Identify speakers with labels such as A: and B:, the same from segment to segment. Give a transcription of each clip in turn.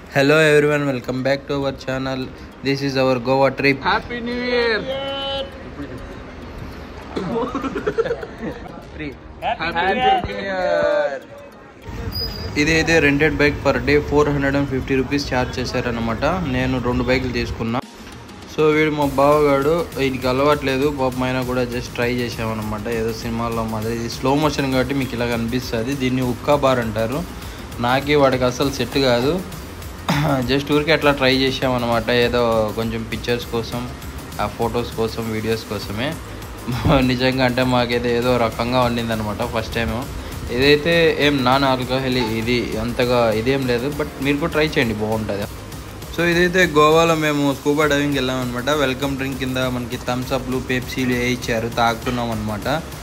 A: Hello everyone, welcome back to our channel. This is our Goa trip.
B: Happy new year
A: ఇదైతే rented bike per day four hundred and fifty rupees charge చేశారనమాట నేను రెండు బైకులు తీసుకున్నా so వీడు మా బావగాడు వీడికి అలవాట్లేదు పాపం అయినా కూడా జస్ట్ ట్రై చేసామన్నమాట ఏదో సినిమాల్లో మాదిరి ఇది స్లో మోషన్ కాబట్టి మీకు ఇలా కనిపిస్తుంది దీన్ని ఉక్కా బార్ అంటారు నాకి వాడికి అసలు సెట్ కాదు జస్ట్ ఊరికి అట్లా ట్రై చేసామన్నమాట ఏదో కొంచెం పిక్చర్స్ కోసం ఆ ఫొటోస్ కోసం వీడియోస్ కోసమే నిజంగా అంటే మాకైతే ఏదో రకంగా వండిందనమాట ఫస్ట్ టైం ఇదైతే ఏం నాన్ ఆల్కహాల్ ఇది అంతగా ఇదేం లేదు బట్ మీరు కూడా ట్రై చేయండి బాగుంటుంది సో ఇదైతే గోవాలో మేము స్కూబా డైవింగ్ వెళ్ళాం అనమాట వెల్కమ్ డ్రింక్ కింద మనకి థమ్స్ అప్లు పెప్సీలు ఏ ఇచ్చారు తాగుతున్నాం అనమాట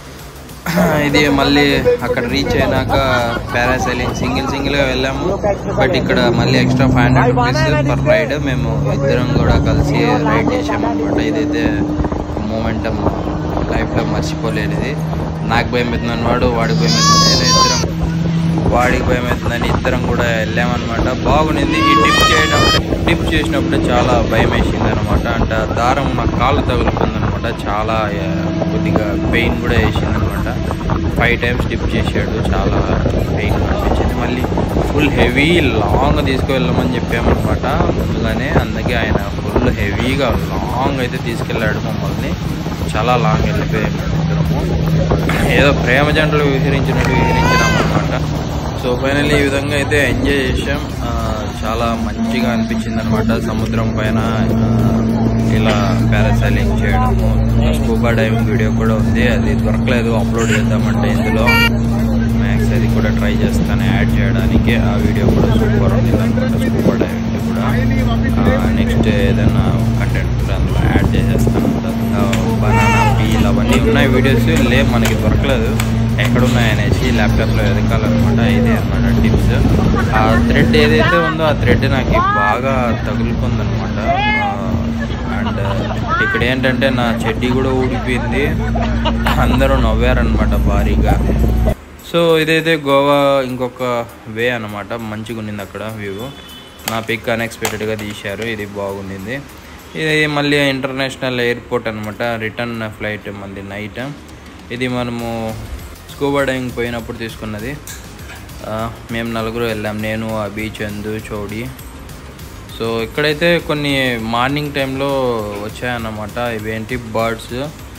A: ఇది మళ్ళీ అక్కడ రీచ్ అయినాక పారాసైలింగ్ సింగిల్ సింగిల్గా వెళ్ళాము బట్ ఇక్కడ మళ్ళీ extra five hundred rupees per ride మేము ఇద్దరం కూడా కలిసి రైడ్ చేసాము అనమాట ఇదైతే మూమెంటం లైఫ్లో మర్చిపోలేనిది నాకు భయం అవుతుందని వాడు వాడికి భయం అవుతుంది నేను ఇద్దరం వాడికి భయం అవుతుందని ఇద్దరం కూడా వెళ్ళామన్నమాట బాగుండింది ఈ టిప్ చేయడం టిప్ చేసినప్పుడు చాలా భయం వేసింది అనమాట అంటే ఆ దారం నా కాళ్ళు తగులుకుంది అనమాట చాలా ఆ, కొద్దిగా పెయిన్ కూడా వేసింది అనమాట ఫైవ్ టైమ్స్ టిప్ చేసాడు చాలా పెయిన్ అనిపించింది మళ్ళీ ఫుల్ హెవీ లాంగ్ తీసుకువెళ్ళమని చెప్పామన్నమాట ముందుగానే అందుకే ఆయన ఫుల్ హెవీగా లాంగ్ అయితే తీసుకెళ్ళాడు మమ్మల్ని చాలా లాంగ్ వెళ్ళిపోయాము ఇద్దరము ఏదో ప్రేమ జంటలు విహరించినట్టు విహరించినాం అనమాట సో ఫైనల్లీ ఈ విధంగా అయితే ఎంజాయ్ చేసాం ఆ, చాలా మంచిగా అనిపించింది అనమాట సముద్రం పైన ఆ, ఇలా పారాసైలింగ్ చేయడము స్కూబా డైవింగ్ వీడియో కూడా ఉంది అది దొరకలేదు అప్లోడ్ చేద్దామంటే ఇందులో మ్యాక్స్ అది కూడా ట్రై చేస్తాను యాడ్ చేయడానికి ఆ వీడియో కూడా సూపర్ ఉంది అనమాట స్కూబా డైవింగ్ కూడా నెక్స్ట్ ఏదైనా కంటెంట్ కూడా అందులో యాడ్ చేసేస్తాను బనానా పీల్ అవన్నీ ఉన్నాయి వీడియోస్ లేవు మనకి దొరకలేదు ఎక్కడున్నాయనేసి ల్యాప్టాప్లో వెతకాలన్నమాట ఇదే అనమాట టిప్స్ ఆ థ్రెడ్ ఏదైతే ఉందో ఆ థ్రెడ్ నాకు బాగా తగులుకుందనమాట అండ్ ఇక్కడ ఏంటంటే నా చెడ్డీ కూడా ఊడిపోయింది అందరూ నవ్వారనమాట భారీగా సో ఇదైతే గోవా ఇంకొక వే అనమాట మంచిగా ఉన్నింది అక్కడ వ్యూ నా పిక్ అన్ఎక్స్పెక్టెడ్గా తీశారు ఇది బాగుండింది ఇది మళ్ళీ ఇంటర్నేషనల్ ఎయిర్పోర్ట్ అనమాట రిటర్న్ ఫ్లైట్ మళ్ళీ నైట్ ఇది మనము స్కూబా డైవింగ్ పోయినప్పుడు తీసుకున్నది ఆ, మేము నలుగురు వెళ్ళాం నేను అభి చందు చౌడి సో ఇక్కడైతే కొన్ని మార్నింగ్ టైంలో వచ్చాయన్నమాట ఇవేంటి బర్డ్స్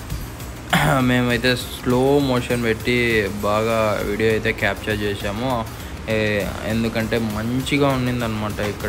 A: మేమైతే స్లో మోషన్ పెట్టి బాగా వీడియో అయితే క్యాప్చర్ చేసాము ఏ- ఎందుకంటే మంచిగా ఉండిందనమాట ఇక్కడ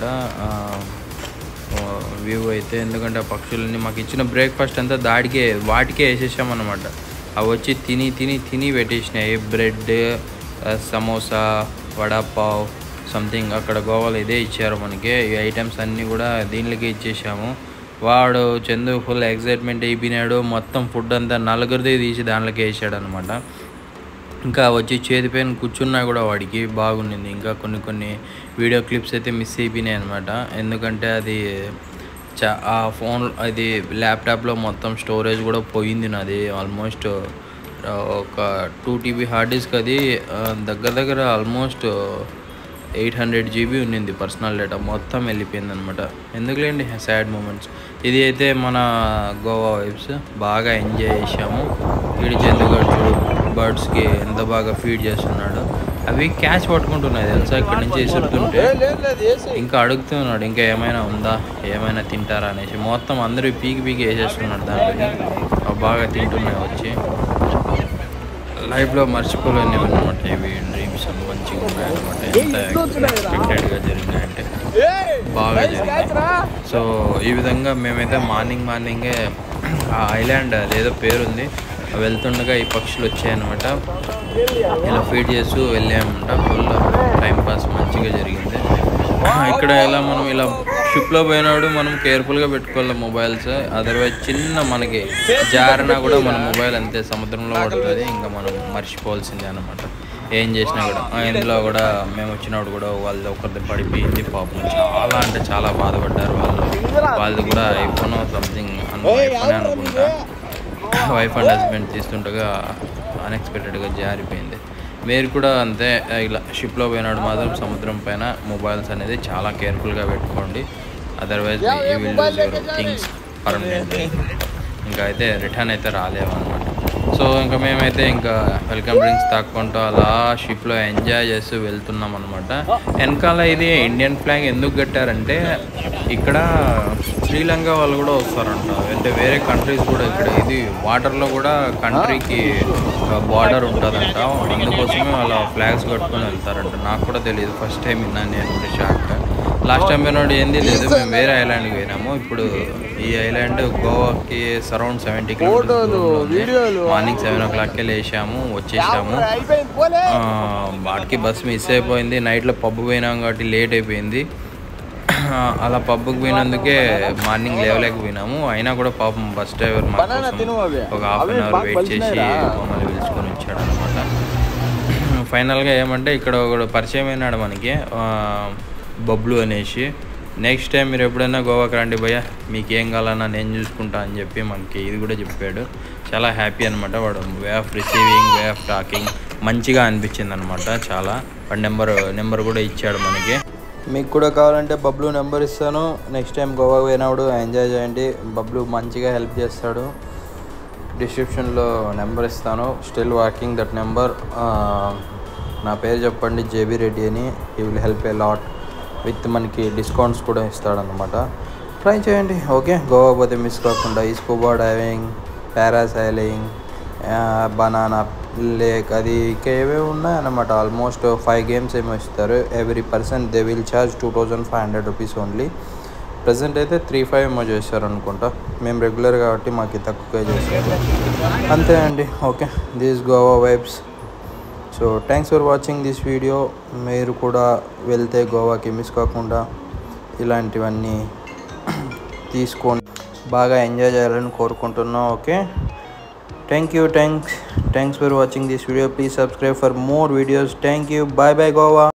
A: వ్యూ అయితే ఎందుకంటే ఆ పక్షులన్నీ మాకు ఇచ్చిన బ్రేక్ఫాస్ట్ అంతా దాడికే వాటికే వేసేసామన్నమాట అవి వచ్చి తిని తిని తిని పెట్టేసినాయి బ్రెడ్ సమోసా వడాపావ్ సంథింగ్ అక్కడ గోవాలో ఇదే ఇచ్చారు మనకి ఈ ఐటమ్స్ అన్నీ కూడా దీనిలోకి ఇచ్చేసాము వాడు చందు ఫుల్ ఎక్సైట్మెంట్ అయిపోయినాడు మొత్తం ఫుడ్ అంతా నలుగురిది తీసి దాంట్లోకి వేసాడు అనమాట ఇంకా వచ్చి చేతి పైన కూర్చున్నా కూడా వాడికి బాగుండింది ఇంకా కొన్ని కొన్ని వీడియో క్లిప్స్ అయితే మిస్ అయిపోయినాయి అనమాట ఎందుకంటే అది చా ఆ ఫోన్ అది ల్యాప్టాప్లో మొత్తం స్టోరేజ్ కూడా పోయింది నాది ఆల్మోస్ట్ ఒక టూ టీబీ హార్డ్ డిస్క్ అది ఆ, దగ్గర దగ్గర ఆల్మోస్ట్ ఎయిట్ హండ్రెడ్ జీబీ ఉన్నింది పర్సనల్ డేటా మొత్తం వెళ్ళిపోయింది అనమాట ఎందుకులేండి సాడ్ మూమెంట్స్ ఇది అయితే మన గోవా వైబ్స్ బాగా ఎంజాయ్ చేసాము వీడి చందుగాడు చూడు బర్డ్స్కి ఎంత బాగా ఫీడ్ చేస్తున్నాడు అవి క్యాచ్ పట్టుకుంటున్నాయి తెలుసా ఇక్కడ నుంచి విసురుతుంటే ఇంకా అడుగుతున్నాడు ఇంకా ఏమైనా ఉందా ఏమైనా తింటారా అనేసి మొత్తం అందరూ పీకి పీకి వేసేస్తున్నాడు దాంట్లోకి అవి బాగా తింటున్నాయి వచ్చి లైఫ్లో మర్చిపోలేనివి అనమాట ఇవి డ్రీమ్స్ మంచిగా ఉన్నాయన్నమాట ఎంత ఎక్స్పెక్టెడ్గా జరిగినాయంటే బాగా జరిగినాయి సో ఈ విధంగా మేమైతే మార్నింగ్ మార్నింగే ఆ ఐలాండ్ అదేదో పేరుంది వెళ్తుండగా ఈ పక్షులు వచ్చాయన్నమాట ఇలా ఫీడ్ చేస్తూ వెళ్ళామన్నమాట ఫుల్ టైం పాస్ మంచిగా జరిగింది ఇక్కడ ఎలా మనం ఇలా షిప్లో పోయినాడు మనం కేర్ఫుల్గా పెట్టుకోవాలి మొబైల్స్ అదర్వైజ్ చిన్న మనకి జారినా కూడా మన మొబైల్ అంతే సముద్రంలో పడుతుంది ఇంకా మనం మర్చిపోవాల్సిందే అనమాట ఏం చేసినా కూడా ఆ, ఇందులో కూడా మేము వచ్చినప్పుడు కూడా వాళ్ళు ఒకరిది పడిపోయింది పాపం చాలా అంటే చాలా బాధపడ్డారు వాళ్ళు వాళ్ళది కూడా ఐఫోన్ సంథింగ్ ఐఫోన్ అనుకుంటా వైఫ్ అండ్ హస్బెండ్ తీస్తుండగా అన్ఎక్స్పెక్టెడ్గా జారిపోయింది మీరు కూడా అంతే ఇలా షిప్లో పోయినాడు మాత్రం సముద్రం పైన మొబైల్స్ అనేది చాలా కేర్ఫుల్గా పెట్టుకోండి అదర్వైజ్ ఈ will lose your things permanent ఇంకా అయితే రిటర్న్ అయితే రాలేము అనమాట సో ఇంకా మేమైతే ఇంకా వెల్కమ్ డ్రింక్స్ తాక్కుంటూ అలా షిప్లో ఎంజాయ్ చేస్తూ వెళ్తున్నాం అనమాట వెనకాల ఇది ఇండియన్ ఫ్లాగ్ ఎందుకు కట్టారంటే ఇక్కడ శ్రీలంక వాళ్ళు కూడా వస్తారంట అంటే వేరే కంట్రీస్ కూడా ఇక్కడ ఇది వాటర్లో కూడా కంట్రీకి బార్డర్ ఉంటుందంట అందుకోసమే వాళ్ళ ఫ్లాగ్స్ కట్టుకొని వెళ్తారంట నాకు కూడా తెలియదు ఫస్ట్ టైం విన్నాను నేను కూడా షాక్ లాస్ట్ టైం పోయినాడు ఏంది లేదు మేము వేరే ఐలాండ్కి పోయినాము ఇప్పుడు ఈ ఐలాండ్ గోవాకి surround seventy kilometres morning seven ఓ క్లాక్కి లేచాము వచ్చేసాము ఆ, వాటికి బస్ మిస్ అయిపోయింది నైట్లో పబ్బు పోయినాం కాబట్టి లేట్ అయిపోయింది అలా పబ్కి పోయినందుకే మార్నింగ్ లేవలేకపోయినాము అయినా కూడా పాపం బస్ డ్రైవర్ మా కోసం ఒక హాఫ్ అన్ అవర్ వెయిట్ చేసి మమ్మల్ని పిలుచుకొని వచ్చాడు అనమాట ఫైనల్గా ఏమంటే ఇక్కడ ఒకడు పరిచయం అయినాడు మనకి ఆ, బబ్లు అనేసి నెక్స్ట్ టైం మీరు ఎప్పుడైనా గోవాకి రండి భయ్య మీకు ఏం కావాలన్నా నేను చూసుకుంటా అని చెప్పి మనకి ఇది కూడా చెప్పాడు చాలా హ్యాపీ అనమాట వాడు way of receiving way of talking మంచిగా అనిపించింది అనమాట చాలా వాడు నెంబర్ నెంబర్ కూడా ఇచ్చాడు మనకి మీకు కూడా కావాలంటే బబ్లు నెంబర్ ఇస్తాను నెక్స్ట్ టైం గోవా పోయినప్పుడు ఎంజాయ్ చేయండి బబ్లు మంచిగా హెల్ప్ చేస్తాడు డిస్క్రిప్షన్లో నెంబర్ ఇస్తాను స్టిల్ వాకింగ్ దట్ నెంబర్ నా పేరు చెప్పండి జేబీ రెడ్డి అని he will help a lot with మనకి డిస్కౌంట్స్ కూడా ఇస్తాడనమాట ట్రై చేయండి ఓకే గోవా పోతే మిస్ కాకుండా ఈ scuba diving parasailing banana lake అది ఇంకా ఏవేవి ఉన్నాయన్నమాట ఆల్మోస్ట్ ఫైవ్ గేమ్స్ ఏమో ఇస్తారు every person they will charge two thousand five hundred rupees only present అయితే త్రీ ఫైవ్ ఏమో చేశారు అనుకుంటా మేము రెగ్యులర్ కాబట్టి మాకు తక్కువే చేశారు అంతే అండి okay this Goa vibes so thanks for watching this video మీరు కూడా వెళ్తే గోవాకి మిస్ కాకుండా ఇలాంటివన్నీ తీసుకోండి బాగా ఎంజాయ్ చేయాలని కోరుకుంటున్నాం okay thank you thanks thanks for watching this video please subscribe for more videos thank you bye bye Goa